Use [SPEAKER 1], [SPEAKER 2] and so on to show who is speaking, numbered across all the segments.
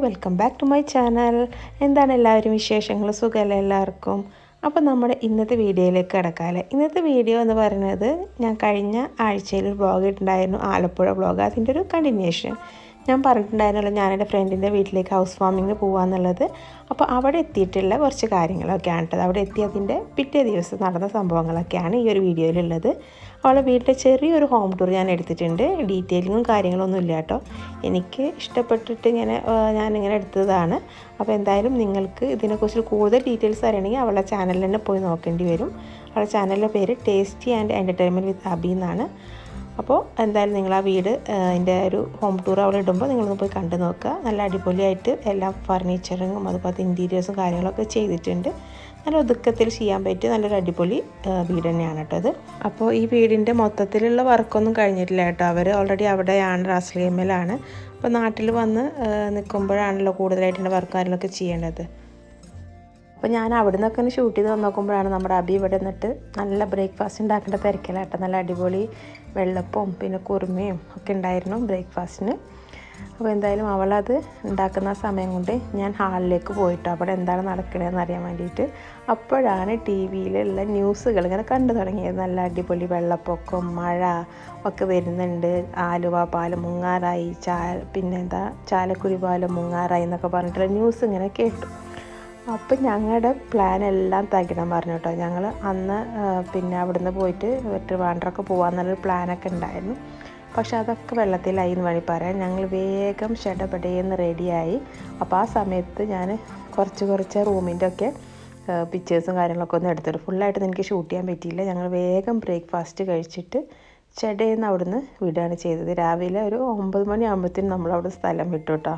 [SPEAKER 1] welcome back to my channel എന്താണ് എല്ലാവരും വിശേഷങ്ങൾ സുഖമല്ല എല്ലാവർക്കും അപ്പോൾ നമ്മുടെ ഇന്നത്തെ വീഡിയോയിലേക്ക് കിടക്കാല്ലേ ഇന്നത്തെ വീഡിയോ എന്ന് പറയുന്നത് ഞാൻ കഴിഞ്ഞ ആഴ്ചയിൽ ഒരു ബ്ലോഗ് ഇട്ടുണ്ടായിരുന്നു ആലപ്പുഴ ബ്ലോഗ് അതിൻ്റെ ഒരു കണ്ടിന്യൂഷൻ ഞാൻ പറഞ്ഞിട്ടുണ്ടായിരുന്നല്ലോ ഞാൻ എൻ്റെ ഫ്രണ്ടിൻ്റെ വീട്ടിലേക്ക് ഹൗസ് വാമിങ്ങിന് പോകാമെന്നുള്ളത് അപ്പോൾ അവിടെ എത്തിയിട്ടുള്ള കുറച്ച് കാര്യങ്ങളൊക്കെയാണ് കേട്ടത് അവിടെ എത്തി അതിൻ്റെ പിറ്റേ ദിവസം നടന്ന സംഭവങ്ങളൊക്കെയാണ് ഈ ഒരു വീഡിയോയിലുള്ളത് അവളെ വീട്ടിലെ ചെറിയൊരു ഹോം ടൂർ ഞാൻ എടുത്തിട്ടുണ്ട് ഡീറ്റെയിലിങ്ങും കാര്യങ്ങളൊന്നും ഇല്ല കേട്ടോ എനിക്ക് ഇഷ്ടപ്പെട്ടിട്ട് ഇങ്ങനെ ഞാനിങ്ങനെ എടുത്തതാണ് അപ്പോൾ എന്തായാലും നിങ്ങൾക്ക് ഇതിനെക്കുറിച്ച് കൂടുതൽ ഡീറ്റെയിൽസ് അറിയണമെങ്കിൽ അവളുടെ ചാനലിൽ തന്നെ പോയി നോക്കേണ്ടി വരും അവളുടെ ചാനലിൻ്റെ പേര് tasty and entertainment with Abi എന്നാണ് അപ്പോൾ എന്തായാലും നിങ്ങൾ ആ വീട് അതിൻ്റെ ഒരു ഹോം ടൂർ അവിടെ ഇടുമ്പോൾ നിങ്ങളൊന്ന് പോയി കണ്ടു നോക്കുക നല്ല അടിപൊളിയായിട്ട് എല്ലാ ഫർണിച്ചറിങ്ങും അതുപോലത്തെ ഇൻറ്റീരിയേഴ്സും കാര്യങ്ങളൊക്കെ ചെയ്തിട്ടുണ്ട് നല്ല ഒതുക്കത്തിൽ ചെയ്യാൻ പറ്റിയ നല്ലൊരു അടിപൊളി വീട് തന്നെയാണ് കേട്ടോ അത് അപ്പോൾ ഈ വീടിൻ്റെ മൊത്തത്തിലുള്ള വർക്കൊന്നും കഴിഞ്ഞിട്ടില്ല കേട്ടോ അവർ ഓൾറെഡി അവിടെയാണ് റാസ്ലിയമ്മയിലാണ് അപ്പോൾ നാട്ടിൽ വന്ന് നിൽക്കുമ്പോഴാണല്ലോ കൂടുതലായിട്ട് വർക്ക് കാര്യങ്ങളൊക്കെ ചെയ്യേണ്ടത് അപ്പോൾ ഞാൻ അവിടെ നിന്നൊക്കെ ഒന്ന് ഷൂട്ട് ചെയ്ത് നോക്കുമ്പോഴാണ് നമ്മുടെ അബി ഇവിടെ നിന്നിട്ട് നല്ല ബ്രേക്ക്ഫാസ്റ്റ് ഉണ്ടാക്കേണ്ട തിരക്കിലാട്ടോ നല്ല അടിപൊളി വെള്ളപ്പവും പിന്നെ കുറുമയും ഒക്കെ ഉണ്ടായിരുന്നു ബ്രേക്ക്ഫാസ്റ്റിന് അപ്പോൾ എന്തായാലും അവളത് ഉണ്ടാക്കുന്ന സമയം കൊണ്ട് ഞാൻ ഹാളിലേക്ക് പോയിട്ട് അവിടെ എന്താണ് നടക്കണതെന്ന് അറിയാൻ വേണ്ടിയിട്ട് അപ്പോഴാണ് ടി വിയിലുള്ള ന്യൂസുകൾ ഇങ്ങനെ കണ്ടു തുടങ്ങിയത് നല്ല അടിപൊളി വെള്ളപ്പൊക്കം മഴ ഒക്കെ വരുന്നുണ്ട് ആലുവ പാലം മുങ്ങാറായി ചാ പിന്നെന്താ ചാലക്കുടി പാലം മുങ്ങാറായി എന്നൊക്കെ പറഞ്ഞിട്ടുള്ള ന്യൂസ് ഇങ്ങനെ കേട്ടു അപ്പം ഞങ്ങളുടെ പ്ലാൻ എല്ലാം തകിടം പറഞ്ഞു കേട്ടോ ഞങ്ങൾ അന്ന് പിന്നെ അവിടുന്ന് പോയിട്ട് ട്രിവാൻഡ്രമൊക്കെ പോകാമെന്നുള്ളൊരു പ്ലാനൊക്കെ ഉണ്ടായിരുന്നു പക്ഷെ അതൊക്കെ വെള്ളത്തിലായി എന്ന് വേണമെങ്കിൽ പറയാം ഞങ്ങൾ വേഗം ഷെഡപടയെന്ന് റെഡിയായി അപ്പോൾ ആ സമയത്ത് ഞാൻ കുറച്ച് കുറച്ച് റൂമിൻ്റെ ഒക്കെ പിക്ചേഴ്സും കാര്യങ്ങളൊക്കെ ഒന്ന് എടുത്തിട്ട് ഫുള്ളായിട്ട് എനിക്ക് ഷൂട്ട് ചെയ്യാൻ പറ്റിയില്ല ഞങ്ങൾ വേഗം ബ്രേക്ക്ഫാസ്റ്റ് കഴിച്ചിട്ട് ചെടയിൽ അവിടുന്ന് വിടുകയാണ് ചെയ്തത് രാവിലെ ഒരു ഒമ്പത് മണി ആകുമ്പോഴത്തേനും നമ്മൾ അവിടെ സ്ഥലം വിട്ടു കേട്ടോ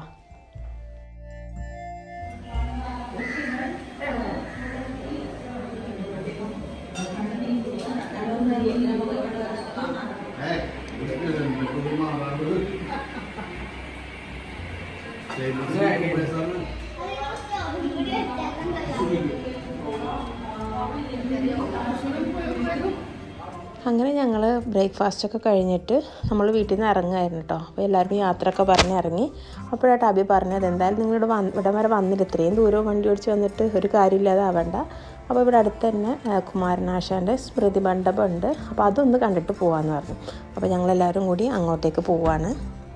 [SPEAKER 1] അങ്ങനെ ഞങ്ങൾ ബ്രേക്ക്ഫാസ്റ്റൊക്കെ കഴിഞ്ഞിട്ട് നമ്മൾ വീട്ടിൽ നിന്ന് ഇറങ്ങുമായിരുന്നു കേട്ടോ അപ്പോൾ എല്ലാവരും യാത്രയൊക്കെ പറഞ്ഞ് ഇറങ്ങി അപ്പോഴായിട്ട് അബി പറഞ്ഞത് എന്തായാലും നിങ്ങളിവിടെ വന്ന് ഇവിടെ വരെ വന്നിട്ട് ഇത്രയും ദൂരം വണ്ടി ഓടിച്ച് വന്നിട്ട് ഒരു കാര്യമില്ലാതെ ആവണ്ട അപ്പോൾ ഇവിടെ അടുത്ത് തന്നെ കുമാരനാശാൻ്റെ സ്മൃതി മണ്ഡപം ഉണ്ട് അപ്പോൾ അതൊന്ന് കണ്ടിട്ട് പോകാമെന്ന് പറഞ്ഞു അപ്പോൾ ഞങ്ങളെല്ലാവരും കൂടി അങ്ങോട്ടേക്ക് പോവാണ്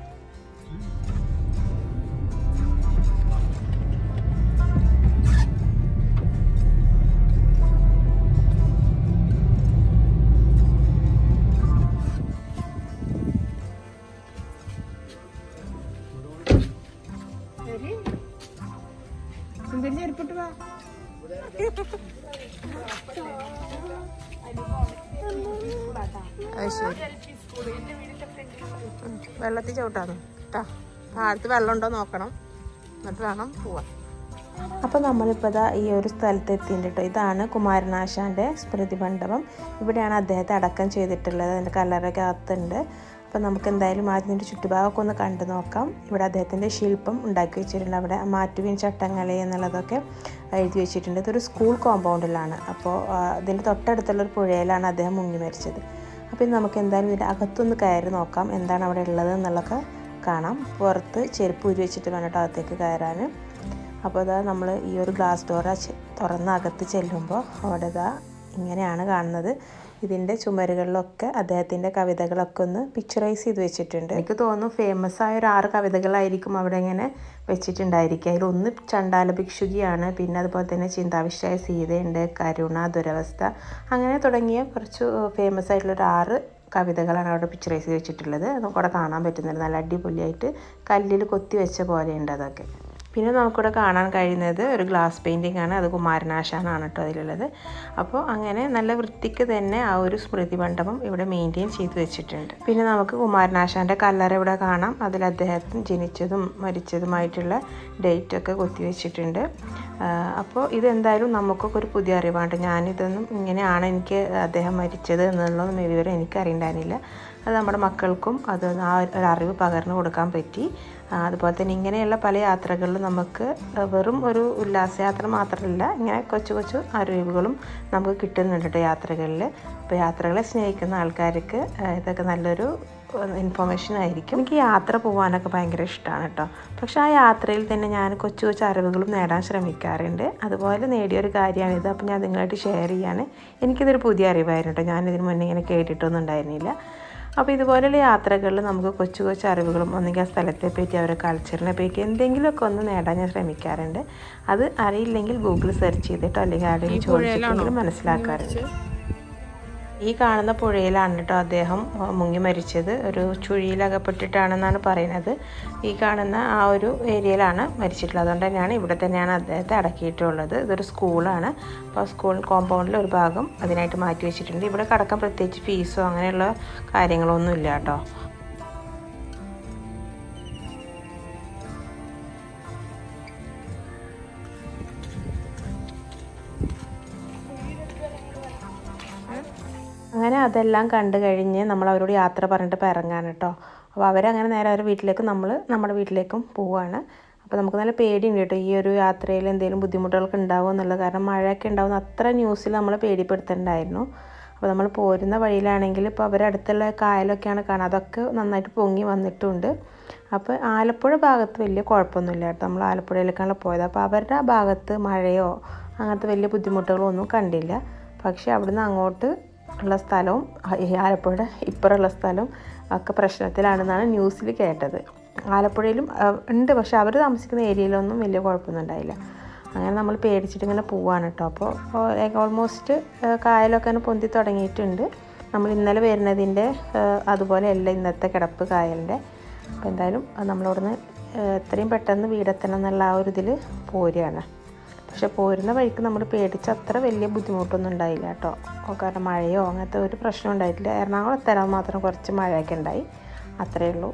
[SPEAKER 1] വെള്ളത്തിൽ ചവിട്ടാന്ന് കേട്ടാ താഴത്ത് വെള്ളം ഉണ്ടോ നോക്കണം എന്നിട്ട് വേണം പോവാൻ അപ്പോൾ നമ്മളിപ്പോൾ ഇതാ ഈ ഒരു സ്ഥലത്ത് എത്തിയിട്ടുണ്ട് കേട്ടോ ഇതാണ് കുമാരനാശാൻ്റെ സ്മൃതി മണ്ഡപം ഇവിടെയാണ് അദ്ദേഹത്തെ അടക്കം ചെയ്തിട്ടുള്ളത് അതിൻ്റെ കല്ലറൊക്കെ അകത്തുണ്ട് അപ്പോൾ നമുക്ക് എന്തായാലും ആദ്യത്തിൻ്റെ ചുറ്റുഭാഗമൊക്കെ ഒന്ന് കണ്ടു നോക്കാം ഇവിടെ അദ്ദേഹത്തിൻ്റെ ശില്പം ഉണ്ടാക്കി വെച്ചിട്ടുണ്ട് അവിടെ മാറ്റുവിൻ ചട്ടങ്ങളെ എന്നുള്ളതൊക്കെ എഴുതി വെച്ചിട്ടുണ്ട് ഇതൊരു സ്കൂൾ കോമ്പൗണ്ടിലാണ് അപ്പോൾ ഇതിൻ്റെ തൊട്ടടുത്തുള്ള ഒരു പുഴയിലാണ് അദ്ദേഹം മുങ്ങി മരിച്ചത് അപ്പോൾ ഇത് നമുക്ക് എന്തായാലും ഇതിൻ്റെ അകത്തൊന്ന് കയറി നോക്കാം എന്താണ് അവിടെ ഉള്ളത് എന്നുള്ളതൊക്കെ കാണാം പുറത്ത് ചെരുപ്പ് ഉരി വെച്ചിട്ട് വേണം കേട്ടോ അകത്തേക്ക് കയറാൻ അപ്പോൾ ഇതാ നമ്മൾ ഈ ഒരു ഗ്ലാസ് ഡോർ തുറന്ന് അകത്ത് ചെല്ലുമ്പോൾ അവിടെ ഇതാ ഇങ്ങനെയാണ് കാണുന്നത് ഇതിൻ്റെ ചുമരുകളിലൊക്കെ അദ്ദേഹത്തിൻ്റെ കവിതകളൊക്കെ ഒന്ന് പിക്ചറൈസ് ചെയ്ത് വെച്ചിട്ടുണ്ട് എനിക്ക് തോന്നുന്നു ഫേമസ് ആയ ഒരു ആറ് കവിതകളായിരിക്കും അവിടെ ഇങ്ങനെ വെച്ചിട്ടുണ്ടായിരിക്കുക അതിലൊന്ന് ചണ്ടാല ഭിക്ഷുകിയാണ് പിന്നെ അതുപോലെ തന്നെ ചിന്താവിഷ്ടയായ സീതയുണ്ട് കരുണ ദുരവസ്ഥ അങ്ങനെ തുടങ്ങിയ കുറച്ച് ഫേമസ് ആയിട്ടുള്ള ഒരു ആറ് കവിതകളാണ് അവിടെ പിക്ചറൈസ് ചെയ്ത് വെച്ചിട്ടുള്ളത് നമുക്ക് അവിടെ കാണാൻ പറ്റുന്നുണ്ട് നല്ല അടിപൊളിയായിട്ട് കല്ലിൽ കൊത്തി വെച്ച പോലെയുണ്ട് അതൊക്കെ പിന്നെ നമുക്കിവിടെ കാണാൻ കഴിയുന്നത് ഒരു ഗ്ലാസ് പെയിൻറ്റിംഗ് ആണ് അത് കുമാരനാശാനാണ് കേട്ടോ അതിലുള്ളത് അപ്പോൾ അങ്ങനെ നല്ല വൃത്തിക്ക് തന്നെ ആ ഒരു സ്മൃതി മണ്ഡപം ഇവിടെ മെയിൻറ്റെയിൻ ചെയ്ത് വെച്ചിട്ടുണ്ട് പിന്നെ നമുക്ക് കുമാരനാശാൻ്റെ കല്ലറ ഇവിടെ കാണാം അതിൽ അദ്ദേഹത്തിന് ജനിച്ചതും മരിച്ചതുമായിട്ടുള്ള ഡേറ്റ് ഒക്കെ കൊത്തി വെച്ചിട്ടുണ്ട് അപ്പോൾ ഇതെന്തായാലും നമുക്കൊക്കെ ഒരു പുതിയ അറിവാണ് ഞാനിതൊന്നും ഇങ്ങനെയാണ് എനിക്ക് അദ്ദേഹം മരിച്ചത് എന്നുള്ളതൊന്നും വിവരം എനിക്ക് അറിയണ്ടായിരുന്നില്ല അത് നമ്മുടെ മക്കൾക്കും അത് ആ ഒരു അറിവ് പകർന്നു കൊടുക്കാൻ പറ്റി അതുപോലെ തന്നെ ഇങ്ങനെയുള്ള പല യാത്രകളിലും നമുക്ക് വെറും ഒരു ഉല്ലാസയാത്ര മാത്രമല്ല ഇങ്ങനെ കൊച്ചു കൊച്ചു അറിവുകളും നമുക്ക് കിട്ടുന്നുണ്ട് കേട്ടോ യാത്രകളിൽ അപ്പോൾ യാത്രകളെ സ്നേഹിക്കുന്ന ആൾക്കാർക്ക് ഇതൊക്കെ നല്ലൊരു ഇൻഫർമേഷൻ ആയിരിക്കും എനിക്ക് യാത്ര പോകാനൊക്കെ ഭയങ്കര ഇഷ്ടമാണ് കേട്ടോ പക്ഷെ ആ യാത്രയിൽ തന്നെ ഞാൻ കൊച്ചു കൊച്ചു അറിവുകളും നേടാൻ ശ്രമിക്കാറുണ്ട് അതുപോലെ നേടിയൊരു കാര്യമാണിത് അപ്പോൾ ഞാൻ നിങ്ങളായിട്ട് ഷെയർ ചെയ്യാണ് എനിക്കിതൊരു പുതിയ അറിവായിരുന്നു കേട്ടോ ഞാനിതിന് മുന്നേ ഇങ്ങനെ കേട്ടിട്ടൊന്നും ഉണ്ടായിരുന്നില്ല അപ്പോൾ ഇതുപോലെയുള്ള യാത്രകളിൽ നമുക്ക് കൊച്ചു കൊച്ചു അറിവുകളും ഒന്നുകിൽ ആ സ്ഥലത്തെ പറ്റി അവരുടെ കൾച്ചറിനെ പറ്റി എന്തെങ്കിലുമൊക്കെ ഒന്ന് നേടാൻ ഞാൻ ശ്രമിക്കാറുണ്ട് അത് അറിയില്ലെങ്കിൽ ഗൂഗിൾ സെർച്ച് ചെയ്തിട്ടോ അല്ലെങ്കിൽ ആരെങ്കിലും ചോദിച്ചിട്ടെങ്കിലും മനസ്സിലാക്കാറുണ്ട് ഈ കാണുന്ന പുഴയിലാണ് കേട്ടോ അദ്ദേഹം മുങ്ങി മരിച്ചത് ഒരു ചുഴിയിലകപ്പെട്ടിട്ടാണെന്നാണ് പറയുന്നത് ഈ കാണുന്ന ആ ഒരു ഏരിയയിലാണ് മരിച്ചിട്ടുള്ളത് അതുകൊണ്ട് തന്നെയാണ് ഇവിടെ തന്നെയാണ് അദ്ദേഹത്തെ അടക്കിയിട്ടുള്ളത് ഇതൊരു സ്കൂളാണ് അപ്പോൾ സ്കൂൾ കോമ്പൗണ്ടിൽ ഒരു ഭാഗം അതിനായിട്ട് മാറ്റി വെച്ചിട്ടുണ്ട് ഇവിടെ കടക്കാൻ പ്രത്യേകിച്ച് ഫീസോ അങ്ങനെയുള്ള കാര്യങ്ങളൊന്നും ഇല്ല കേട്ടോ അങ്ങനെ അതെല്ലാം കണ്ടു കഴിഞ്ഞ് നമ്മൾ അവരോട് യാത്ര പറഞ്ഞിട്ട് ഇപ്പോൾ ഇറങ്ങാൻ കേട്ടോ അപ്പോൾ അവരങ്ങനെ നേരെ അവരുടെ വീട്ടിലേക്ക് നമ്മൾ നമ്മുടെ വീട്ടിലേക്കും പോവുകയാണ് അപ്പോൾ നമുക്ക് നല്ല പേടിയുണ്ട് കേട്ടോ ഈ ഒരു യാത്രയിൽ എന്തെങ്കിലും ബുദ്ധിമുട്ടുകളൊക്കെ ഉണ്ടാവുമോ എന്നുള്ളത് കാരണം മഴയൊക്കെ ഉണ്ടാവുന്ന അത്ര ന്യൂസിൽ നമ്മൾ പേടിപ്പെടുത്തുന്നുണ്ടായിരുന്നു അപ്പോൾ നമ്മൾ പോരുന്ന വഴിയിലാണെങ്കിൽ ഇപ്പോൾ അവരുടെ അടുത്തുള്ള കായലൊക്കെയാണ് കാണുക അതൊക്കെ നന്നായിട്ട് പൊങ്ങി വന്നിട്ടുണ്ട് അപ്പോൾ ആലപ്പുഴ ഭാഗത്ത് വലിയ കുഴപ്പമൊന്നുമില്ല കേട്ടോ നമ്മൾ ആലപ്പുഴയിലേക്കാണ് പോയത് അപ്പോൾ അവരുടെ ആ ഭാഗത്ത് മഴയോ അങ്ങനത്തെ വലിയ ബുദ്ധിമുട്ടുകളോ ഒന്നും കണ്ടില്ല പക്ഷേ അവിടുന്ന് അങ്ങോട്ട് ഉള്ള സ്ഥലവും ആലപ്പുഴയുടെ ഇപ്പുറമുള്ള സ്ഥലവും ഒക്കെ പ്രശ്നത്തിലാണെന്നാണ് ന്യൂസിൽ കേട്ടത് ആലപ്പുഴയിലും ഉണ്ട് പക്ഷെ അവർ താമസിക്കുന്ന ഏരിയയിലൊന്നും വലിയ കുഴപ്പമൊന്നും ഉണ്ടായില്ല അങ്ങനെ നമ്മൾ പേടിച്ചിട്ട് ഇങ്ങനെ പോവാണ് കേട്ടോ അപ്പോൾ ഓൾമോസ്റ്റ് കായലൊക്കെ അങ്ങനെ പൊന്തി തുടങ്ങിയിട്ടുണ്ട് നമ്മൾ ഇന്നലെ വരുന്നതിൻ്റെ അതുപോലെയല്ല ഇന്നത്തെ കിടപ്പ് കായലിൻ്റെ അപ്പോൾ എന്തായാലും നമ്മളിവിടുന്ന് എത്രയും പെട്ടെന്ന് വീടെത്തണം എന്നുള്ള ആ ഒരു ഇതിൽ പോരുകയാണ് പക്ഷെ പോരുന്ന വഴിക്ക് നമ്മൾ പേടിച്ച് അത്ര വലിയ ബുദ്ധിമുട്ടൊന്നും ഉണ്ടായില്ല കേട്ടോ കാരണം മഴയോ അങ്ങനത്തെ ഒരു പ്രശ്നം ഉണ്ടായിട്ടില്ല എറണാകുളം എത്തരാൻ മാത്രം കുറച്ച് മഴയൊക്കെ ഉണ്ടായി അത്രയേ ഉള്ളൂ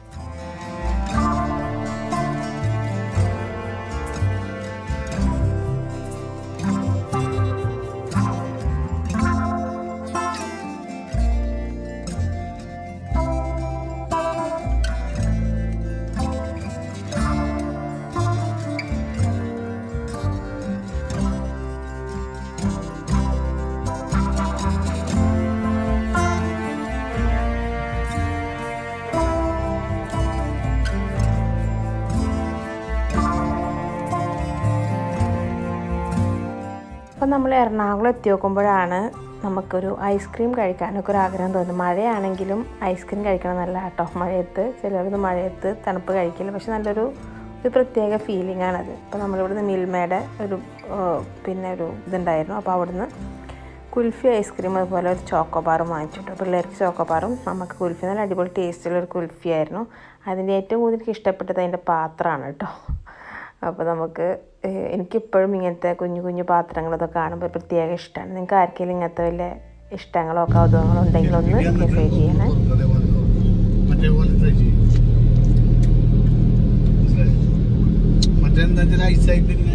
[SPEAKER 1] അപ്പം നമ്മൾ എറണാകുളം എത്തി നോക്കുമ്പോഴാണ് നമുക്കൊരു ഐസ്ക്രീം കഴിക്കാനൊക്കെ ഒരു ആഗ്രഹം തോന്നുന്നു മഴയാണെങ്കിലും ഐസ്ക്രീം കഴിക്കണം നല്ല കേട്ടോ മഴയത്ത് ചിലരത് മഴയത്ത് തണുപ്പ് കഴിക്കില്ല പക്ഷെ നല്ലൊരു ഒരു പ്രത്യേക ഫീലിംഗ് ആണത് അപ്പോൾ നമ്മളിവിടുന്ന് മിൽമയുടെ ഒരു പിന്നെ ഒരു ഇതുണ്ടായിരുന്നു അപ്പോൾ അവിടുന്ന് കുൽഫി ഐസ്ക്രീം അതുപോലെ ഒരു ചോക്കോബാറും വാങ്ങിച്ചിട്ടു പിള്ളേർക്ക് ചോക്കോബാറും നമുക്ക് കുൽഫി നല്ല അടിപൊളി ടേസ്റ്റുള്ള ഒരു കുൽഫി ആയിരുന്നു അതിൻ്റെ ഏറ്റവും കൂടുതൽ എനിക്ക് ഇഷ്ടപ്പെട്ടത് അതിൻ്റെ പാത്രമാണ് കേട്ടോ അപ്പോൾ നമുക്ക് എനിക്കിപ്പോഴും ഇങ്ങനത്തെ കുഞ്ഞു കുഞ്ഞു പാത്രങ്ങളൊക്കെ കാണുമ്പോൾ പ്രത്യേക ഇഷ്ടമാണ് നിങ്ങൾക്ക് ആർക്കെങ്കിലും ഇങ്ങനത്തെ വല്ല ഇഷ്ടങ്ങളോ കൗതുകങ്ങളോ ഉണ്ടെങ്കിൽ ഒന്ന് മെസ്സേജ് ചെയ്യണേ
[SPEAKER 2] മറ്റെന്താ ഐസായിട്ട് ഇങ്ങനെ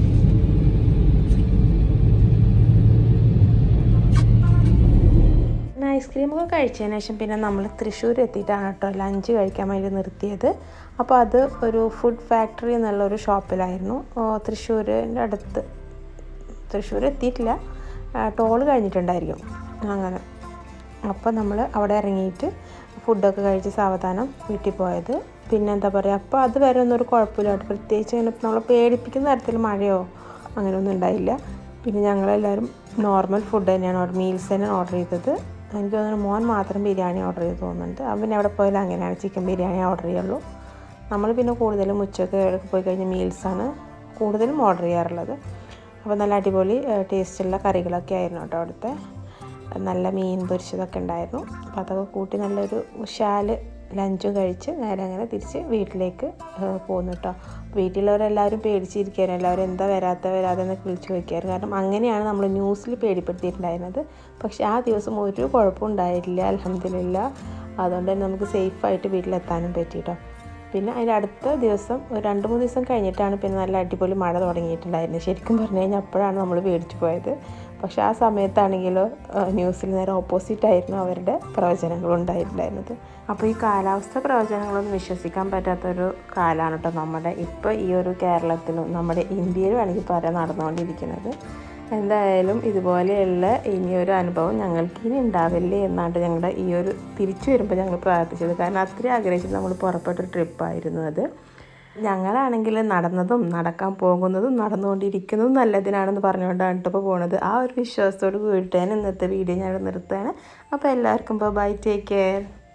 [SPEAKER 1] ഐസ്ക്രീമൊക്കെ കഴിച്ചതിന് ശേഷം പിന്നെ നമ്മൾ തൃശ്ശൂർ എത്തിയിട്ടാണ് കേട്ടോ ലഞ്ച് കഴിക്കാൻ വേണ്ടി നിർത്തിയത് അപ്പോൾ അത് ഒരു ഫുഡ് ഫാക്ടറി എന്നുള്ള ഒരു ഷോപ്പിലായിരുന്നു തൃശ്ശൂരിൻ്റെ അടുത്ത് തൃശ്ശൂർ എത്തിയിട്ടില്ല ടോൾ കഴിഞ്ഞിട്ടുണ്ടായിരിക്കും അങ്ങനെ അപ്പോൾ നമ്മൾ അവിടെ ഇറങ്ങിയിട്ട് ഫുഡൊക്കെ കഴിച്ച് സാവധാനം വീട്ടിൽ പോയത് പിന്നെ എന്താ പറയുക അപ്പോൾ അത് വരെ ഒന്നും ഒരു കുഴപ്പമില്ല കേട്ടോ പ്രത്യേകിച്ച് അങ്ങനെ നമ്മളെ പേടിപ്പിക്കുന്ന തരത്തിൽ മഴയോ അങ്ങനെയൊന്നും ഉണ്ടായില്ല പിന്നെ ഞങ്ങളെല്ലാവരും നോർമൽ ഫുഡ് തന്നെയാണ് ഓർഡർ മീൽസ് തന്നെയാണ് ഓർഡർ ചെയ്തത് എനിക്ക് തോന്നുന്നു മോൻ മാത്രം ബിരിയാണി ഓർഡർ ചെയ്ത് തോന്നുന്നുണ്ട് അവൻ എവിടെ പോയാലും അങ്ങനെയാണ് ചിക്കൻ ബിരിയാണി ഓർഡർ ചെയ്യുള്ളൂ നമ്മൾ പിന്നെ കൂടുതലും ഉച്ചയ്ക്ക് പോയി കഴിഞ്ഞ മീൽസാണ് കൂടുതലും ഓർഡർ ചെയ്യാറുള്ളത് അപ്പോൾ നല്ല അടിപൊളി ടേസ്റ്റുള്ള കറികളൊക്കെ ആയിരുന്നു കേട്ടോ അവിടുത്തെ നല്ല മീൻ പൊരിച്ചതൊക്കെ ഉണ്ടായിരുന്നു അപ്പോൾ അതൊക്കെ കൂട്ടി നല്ലൊരു ഉഷാല് ലഞ്ചും കഴിച്ച് നേരെ അങ്ങനെ തിരിച്ച് വീട്ടിലേക്ക് പോന്നു കേട്ടോ വീട്ടിലുള്ളവരെല്ലാവരും പേടിച്ചിരിക്കുകയായിരുന്നു എല്ലാവരും എന്താ വരാത്ത വരാതെ എന്നൊക്കെ വിളിച്ച് ചോദിക്കായിരുന്നു കാരണം അങ്ങനെയാണ് നമ്മൾ ന്യൂസിൽ പേടിപ്പെടുത്തിയിട്ടുണ്ടായിരുന്നത് പക്ഷേ ആ ദിവസം ഒരു കുഴപ്പവും ഉണ്ടായില്ല അലഹമില്ല അതുകൊണ്ട് തന്നെ നമുക്ക് സേഫായിട്ട് വീട്ടിലെത്താനും പറ്റി കേട്ടോ പിന്നെ അതിൻ്റെ അടുത്ത ദിവസം ഒരു രണ്ട് മൂന്ന് ദിവസം കഴിഞ്ഞിട്ടാണ് പിന്നെ നല്ല അടിപൊളി മഴ തുടങ്ങിയിട്ടുണ്ടായിരുന്നത് ശരിക്കും പറഞ്ഞു കഴിഞ്ഞാൽ അപ്പോഴാണ് നമ്മൾ പേടിച്ചു പോയത് പക്ഷെ ആ സമയത്താണെങ്കിലോ ന്യൂസിൽ നേരെ ഓപ്പോസിറ്റ് ആയിരുന്നു അവരുടെ പ്രവചനങ്ങൾ ഉണ്ടായിട്ടുണ്ടായിരുന്നത് അപ്പോൾ ഈ കാലാവസ്ഥ പ്രവചനങ്ങളൊന്നും വിശ്വസിക്കാൻ പറ്റാത്തൊരു കാലമാണ് കേട്ടോ നമ്മുടെ ഇപ്പോൾ ഈ ഒരു കേരളത്തിലും നമ്മുടെ ഇന്ത്യയിലും വേണമെങ്കിൽ പറയാൻ നടന്നുകൊണ്ടിരിക്കുന്നത് എന്തായാലും ഇതുപോലെയുള്ള ഇനിയൊരു അനുഭവം ഞങ്ങൾക്ക് ഇനി ഉണ്ടാവില്ലേ എന്നാണ് ഞങ്ങളുടെ ഈ ഒരു തിരിച്ചു വരുമ്പോൾ ഞങ്ങൾ പ്രാർത്ഥിച്ചത് കാരണം അത്രയും ആഗ്രഹിച്ചിട്ട് നമ്മൾ പുറപ്പെട്ടൊരു ട്രിപ്പായിരുന്നു അത് ഞങ്ങളാണെങ്കിൽ നടന്നതും നടക്കാൻ പോകുന്നതും നടന്നുകൊണ്ടിരിക്കുന്നതും നല്ലതിനാണെന്ന് പറഞ്ഞുകൊണ്ടാണ് ഇപ്പോൾ പോണത് ആ ഒരു വിശ്വാസത്തോട് കൂടിയിട്ടാണ് ഇന്നത്തെ വീഡിയോ ഞാൻ നിർത്തുകയാണ് അപ്പോൾ എല്ലാവർക്കും ബൈ ടേക്ക് കെയർ